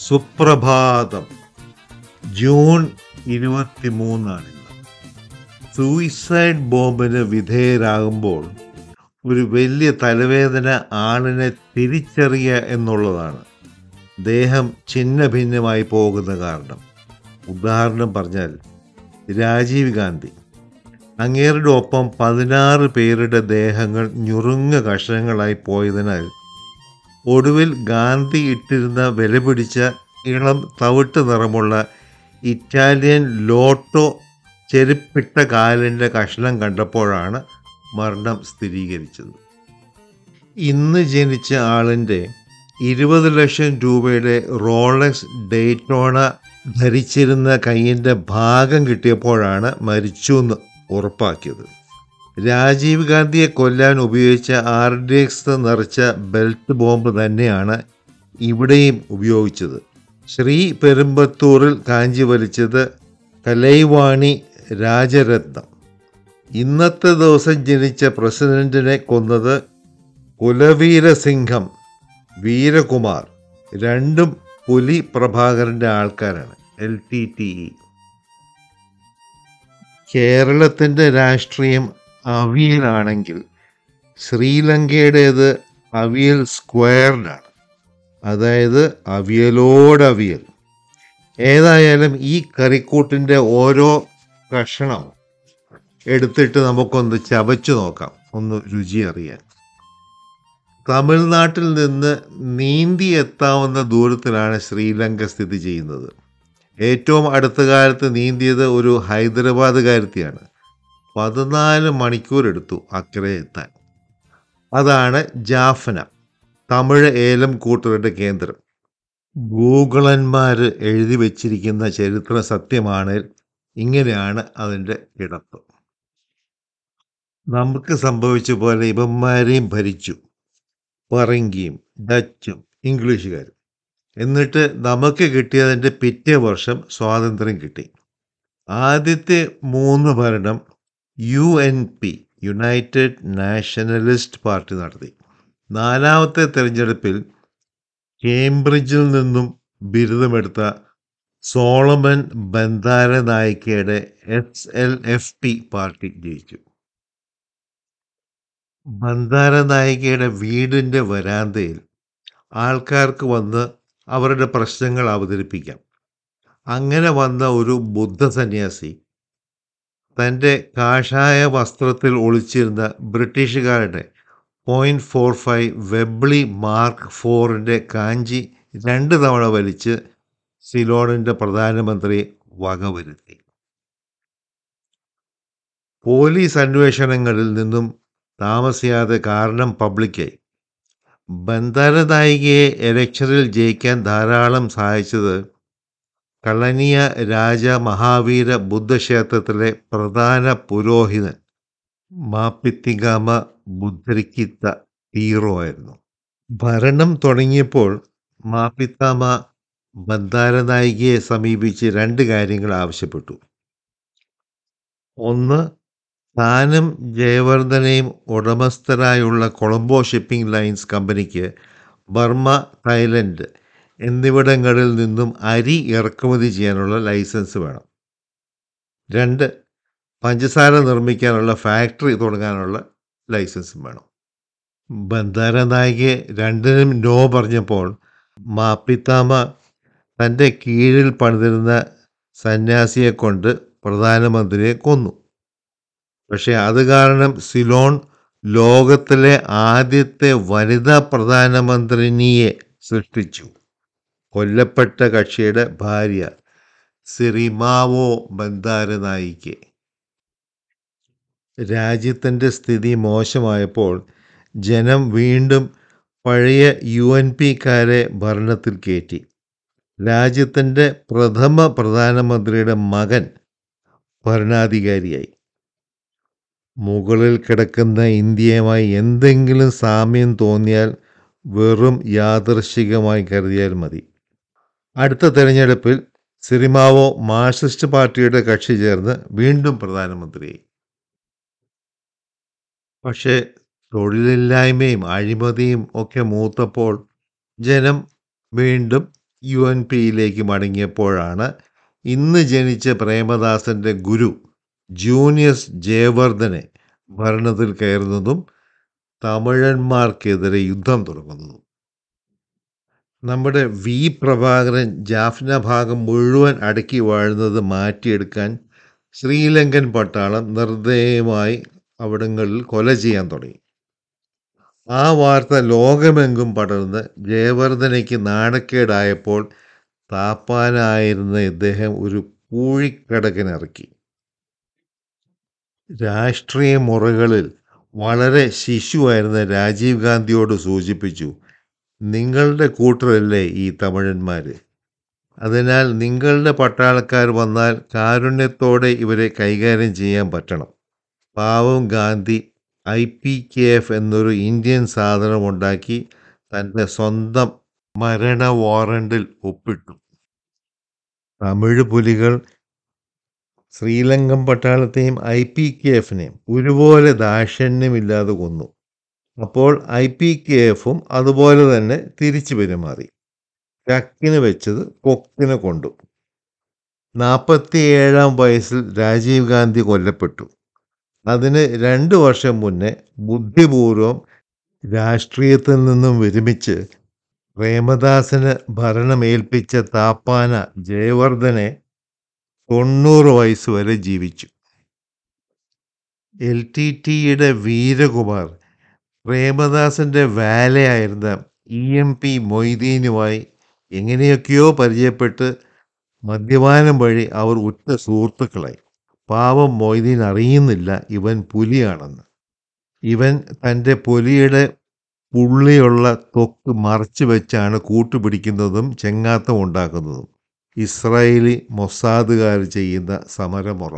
സുപ്രഭാതം ജൂൺ ഇരുപത്തിമൂന്നാണ് ഇന്ന് സൂയിസൈഡ് ബോംബിന് വിധേയരാകുമ്പോൾ ഒരു വലിയ തലവേദന ആളിനെ തിരിച്ചറിയുക എന്നുള്ളതാണ് ദേഹം ഛിന്ന ഭിന്നമായി പോകുന്ന കാരണം ഉദാഹരണം പറഞ്ഞാൽ രാജീവ് ഗാന്ധി അങ്ങേരുടെ ഒപ്പം പതിനാറ് പേരുടെ ദേഹങ്ങൾ ഞുറുങ്ങ കഷണങ്ങളായി പോയതിനാൽ ഒടുവിൽ ഗാന്ധി ഇട്ടിരുന്ന വിലപിടിച്ച ഇളം തവിട്ട് നിറമുള്ള ഇറ്റാലിയൻ ലോട്ടോ ചെരുപ്പിട്ട കാലിൻ്റെ കഷ്ണം കണ്ടപ്പോഴാണ് മരണം സ്ഥിരീകരിച്ചത് ഇന്ന് ജനിച്ച ആളിൻ്റെ ഇരുപത് ലക്ഷം രൂപയുടെ റോളക്സ് ഡേറ്റോണ ധരിച്ചിരുന്ന കൈയിൻ്റെ ഭാഗം കിട്ടിയപ്പോഴാണ് മരിച്ചു എന്ന് ഉറപ്പാക്കിയത് രാജീവ് ഗാന്ധിയെ കൊല്ലാൻ ഉപയോഗിച്ച ആർ ഡി എക്സ് നിറച്ച ബെൽറ്റ് ബോംബ് തന്നെയാണ് ഇവിടെയും ഉപയോഗിച്ചത് ശ്രീ പെരുമ്പത്തൂറിൽ കാഞ്ചി വലിച്ചത് കലൈവാണി രാജരത്നം ഇന്നത്തെ ദിവസം ജനിച്ച പ്രസിഡന്റിനെ കൊന്നത് കുലവീരസിംഹം വീരകുമാർ രണ്ടും പുലി പ്രഭാകരന്റെ ആൾക്കാരാണ് എൽ ടി ടി ഇ കേരളത്തിൻ്റെ രാഷ്ട്രീയം അവിയലാണെങ്കിൽ ശ്രീലങ്കയുടേത് അവിയൽ സ്ക്വയർഡാണ് അതായത് അവിയലോടവിയൽ ഏതായാലും ഈ കറിക്കൂട്ടിൻ്റെ ഓരോ കഷണം എടുത്തിട്ട് നമുക്കൊന്ന് ചവച്ചു നോക്കാം ഒന്ന് രുചി അറിയാൻ തമിഴ്നാട്ടിൽ നിന്ന് നീന്തി എത്താവുന്ന ദൂരത്തിലാണ് ശ്രീലങ്ക സ്ഥിതി ചെയ്യുന്നത് ഏറ്റവും അടുത്ത കാലത്ത് നീന്തിയത് ഒരു ഹൈദരാബാദുകാരത്തിയാണ് പതിനാല് മണിക്കൂർ എടുത്തു അക്കരെ എത്താൻ അതാണ് ജാഫന തമിഴ് ഏലം കൂട്ടരുടെ കേന്ദ്രം ഗൂഗിളന്മാർ എഴുതി വച്ചിരിക്കുന്ന ചരിത്ര സത്യമാണ് ഇങ്ങനെയാണ് അതിൻ്റെ കിടപ്പ് നമുക്ക് സംഭവിച്ച പോലെ ഇവന്മാരെയും ഭരിച്ചു പറങ്കിയും ഡച്ചും ഇംഗ്ലീഷുകാരും എന്നിട്ട് നമുക്ക് കിട്ടിയതിൻ്റെ പിറ്റേ വർഷം സ്വാതന്ത്ര്യം കിട്ടി ആദ്യത്തെ മൂന്ന് ഭരണം U N P united nationalist party നടത്തി നാലാമത്തെ തെരഞ്ഞെടുപ്പിൽ കേംബ്രിഡ്ജിൽ നിന്നും ബിരുദമെടുത്ത സോളമൻ ബന്ദാര നായിക്കയുടെ S L F P party ജയിച്ചു ബന്ദാര നായികയുടെ വീടിൻ്റെ വരാന്തയിൽ ആൾക്കാർക്ക് വന്ന് അവരുടെ പ്രശ്നങ്ങൾ അവതരിപ്പിക്കാം അങ്ങനെ വന്ന ഒരു ബുദ്ധ സന്യാസി തൻ്റെ കാഷായ വസ്ത്രത്തിൽ ഒളിച്ചിരുന്ന ബ്രിട്ടീഷുകാരുടെ point four five Webley mark ഫോറിൻ്റെ കാഞ്ചി രണ്ട് തവണ വലിച്ച് സിലോണിൻ്റെ പ്രധാനമന്ത്രി വകവരുത്തി പോലീസ് അന്വേഷണങ്ങളിൽ നിന്നും താമസിയാതെ കാരണം പബ്ലിക്കായി ബന്ദാര നായികയെ ഇലക്ഷനിൽ ജയിക്കാൻ ധാരാളം സഹായിച്ചത് കളനിയ രാജ മഹാവീര ബുദ്ധക്ഷേത്രത്തിലെ പ്രധാന പുരോഹിതൻ മാപ്പിത്തിഗാമ ബുദ്ധരിക്കിത്ത ഹീറോ ആയിരുന്നു ഭരണം തുടങ്ങിയപ്പോൾ മാപ്പിത്താമ ബന്ദാര നായികയെ സമീപിച്ച് രണ്ട് കാര്യങ്ങൾ ആവശ്യപ്പെട്ടു ഒന്ന് താനും ജയവർദ്ധനയും ഉടമസ്ഥരായുള്ള കൊളംബോ ഷിപ്പിംഗ് ലൈൻസ് കമ്പനിക്ക് ബർമ്മ തായ്ലൻഡ് എന്നിവിടങ്ങളിൽ നിന്നും അരി ഇറക്കുമതി ചെയ്യാനുള്ള ലൈസൻസ് വേണം രണ്ട് പഞ്ചസാര നിർമ്മിക്കാനുള്ള ഫാക്ടറി തുടങ്ങാനുള്ള ലൈസൻസും വേണം ബന്ദാര നായികയെ രണ്ടിനും നോ പറഞ്ഞപ്പോൾ മാപ്പിത്താമ തൻ്റെ കീഴിൽ പണിതിരുന്ന സന്യാസിയെ കൊണ്ട് പ്രധാനമന്ത്രിയെ കൊന്നു പക്ഷേ അത് കാരണം സിലോൺ ലോകത്തിലെ ആദ്യത്തെ വനിതാ പ്രധാനമന്ത്രിനിയെ സൃഷ്ടിച്ചു കൊല്ലപ്പെട്ട കക്ഷിയുടെ ഭാര്യ സിറിമാവോ ബന്ദാര നായിക്കെ രാജ്യത്തിൻ്റെ സ്ഥിതി മോശമായപ്പോൾ ജനം വീണ്ടും പഴയ യു എൻ പിക്കാരെ ഭരണത്തിൽ കയറ്റി രാജ്യത്തിൻ്റെ പ്രഥമ പ്രധാനമന്ത്രിയുടെ മകൻ ഭരണാധികാരിയായി മുകളിൽ കിടക്കുന്ന ഇന്ത്യയുമായി എന്തെങ്കിലും സാമ്യം തോന്നിയാൽ വെറും യാദർശികമായി കരുതിയാൽ മതി അടുത്ത തെരഞ്ഞെടുപ്പിൽ സിറിമാവോ മാർക്സിസ്റ്റ് പാർട്ടിയുടെ കക്ഷി ചേർന്ന് വീണ്ടും പ്രധാനമന്ത്രിയായി പക്ഷേ തൊഴിലില്ലായ്മയും അഴിമതിയും ഒക്കെ മൂത്തപ്പോൾ ജനം വീണ്ടും യു എൻ പിയിലേക്ക് മടങ്ങിയപ്പോഴാണ് ഇന്ന് ജനിച്ച പ്രേമദാസന്റെ ഗുരു ജൂനിയസ് ജയവർദ്ധനെ ഭരണത്തിൽ കയറുന്നതും തമിഴന്മാർക്കെതിരെ യുദ്ധം തുടങ്ങുന്നതും നമ്മുടെ വി പ്രഭാകരൻ ജാഫ്ന ഭാഗം മുഴുവൻ അടക്കി വാഴുന്നത് മാറ്റിയെടുക്കാൻ ശ്രീലങ്കൻ പട്ടാളം നിർദ്ദയമായി അവിടങ്ങളിൽ കൊല ചെയ്യാൻ തുടങ്ങി ആ വാർത്ത ലോകമെങ്കും പടർന്ന് ജയവർദ്ധനയ്ക്ക് നാണക്കേടായപ്പോൾ താപ്പാനായിരുന്ന ഇദ്ദേഹം ഒരു പൂഴിക്കടകനിറക്കി രാഷ്ട്രീയ മുറകളിൽ വളരെ ശിശുവായിരുന്ന രാജീവ് ഗാന്ധിയോട് സൂചിപ്പിച്ചു നിങ്ങളുടെ കൂട്ടരല്ലേ ഈ തമിഴന്മാർ അതിനാൽ നിങ്ങളുടെ പട്ടാളക്കാർ വന്നാൽ കാരുണ്യത്തോടെ ഇവരെ കൈകാര്യം ചെയ്യാൻ പറ്റണം പാവം Gandhi I P K F എന്നൊരു ഇന്ത്യൻ സാധനമുണ്ടാക്കി തൻ്റെ സ്വന്തം മരണ വാറണ്ടിൽ ഒപ്പിട്ടു തമിഴ് പുലികൾ ശ്രീലങ്കൻ പട്ടാളത്തെയും ഐ പി കെ എഫിനെയും ഒരുപോലെ ദാക്ഷിണ്യമില്ലാതെ കൊന്നു അപ്പോൾ ഐ പി കെ എഫും അതുപോലെ തന്നെ തിരിച്ചു പെരുമാറി ചക്കിന് വെച്ചത് കൊക്കിന് കൊണ്ടു നാൽപ്പത്തിയേഴാം വയസ്സിൽ രാജീവ് ഗാന്ധി കൊല്ലപ്പെട്ടു അതിന് രണ്ട് വർഷം മുന്നേ ബുദ്ധിപൂർവം രാഷ്ട്രീയത്തിൽ നിന്നും വിരമിച്ച് പ്രേമദാസന് ഭരണമേൽപ്പിച്ച താപ്പാന ജയവർദ്ധനെ തൊണ്ണൂറ് വയസ്സ് വരെ ജീവിച്ചു എൽ ടി ടിയുടെ വീരകുമാർ പ്രേമദാസന്റെ വാലയായിരുന്ന ഇ എം പി മൊയ്തീനുമായി എങ്ങനെയൊക്കെയോ പരിചയപ്പെട്ട് മദ്യപാനം വഴി അവർ ഉറ്റ സുഹൃത്തുക്കളായി പാവം മൊയ്തീൻ അറിയുന്നില്ല ഇവൻ പുലിയാണെന്ന് ഇവൻ തൻ്റെ പുലിയുടെ പുള്ളിയുള്ള തൊക്ക് മറച്ചു വെച്ചാണ് കൂട്ടുപിടിക്കുന്നതും ചെങ്ങാത്തം ഉണ്ടാക്കുന്നതും ഇസ്രായേലി മൊസാദുകാർ ചെയ്യുന്ന സമരമുറ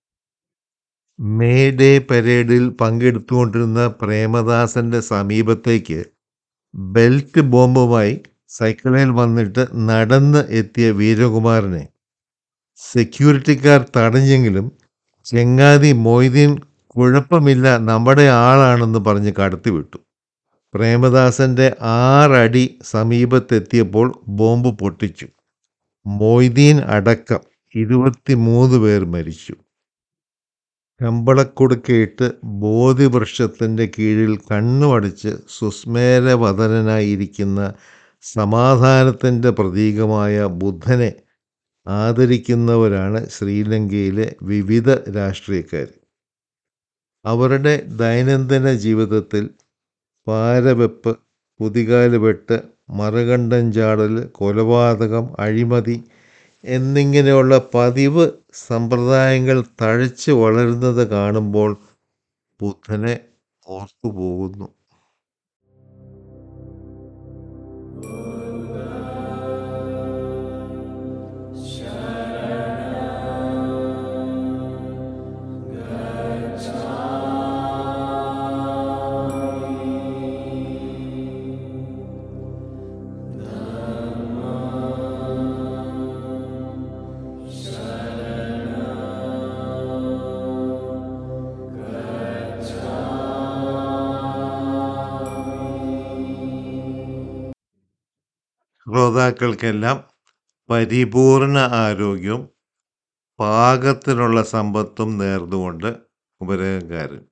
മേ ഡേ പരേഡിൽ പങ്കെടുത്തുകൊണ്ടിരുന്ന പ്രേമദാസന്റെ സമീപത്തേക്ക് ബെൽറ്റ് ബോംബുമായി സൈക്കിളിൽ വന്നിട്ട് നടന്ന് എത്തിയ വീരകുമാരനെ സെക്യൂരിറ്റിക്കാർ തടഞ്ഞെങ്കിലും ചെങ്ങാതി മൊയ്തീൻ കുഴപ്പമില്ല നമ്മുടെ ആളാണെന്ന് പറഞ്ഞ് കടത്തിവിട്ടു പ്രേമദാസന്റെ ആറടി സമീപത്തെത്തിയപ്പോൾ ബോംബ് പൊട്ടിച്ചു മൊയ്തീൻ അടക്കം ഇരുപത്തിമൂന്ന് പേർ മരിച്ചു കമ്പളക്കൊടുക്കയിട്ട് ബോധിവൃക്ഷത്തിൻ്റെ കീഴിൽ കണ്ണുമടച്ച് സുസ്മേരവദനായിരിക്കുന്ന സമാധാനത്തിൻ്റെ പ്രതീകമായ ബുദ്ധനെ ആദരിക്കുന്നവരാണ് ശ്രീലങ്കയിലെ വിവിധ രാഷ്ട്രീയക്കാർ അവരുടെ ദൈനംദിന ജീവിതത്തിൽ പാരവെപ്പ് കുതികാലുവെട്ട് മറുകണ്ടം ചാടൽ കൊലപാതകം അഴിമതി എന്നിങ്ങനെയുള്ള പതിവ് സമ്പ്രദായങ്ങൾ തഴച്ച് വളരുന്നത് കാണുമ്പോൾ ബുദ്ധനെ ഓർത്തു പോകുന്നു ശ്രോതാക്കൾക്കെല്ലാം പരിപൂർണ ആരോഗ്യവും പാകത്തിനുള്ള സമ്പത്തും നേർന്നുകൊണ്ട് ഉപരകക്കാരൻ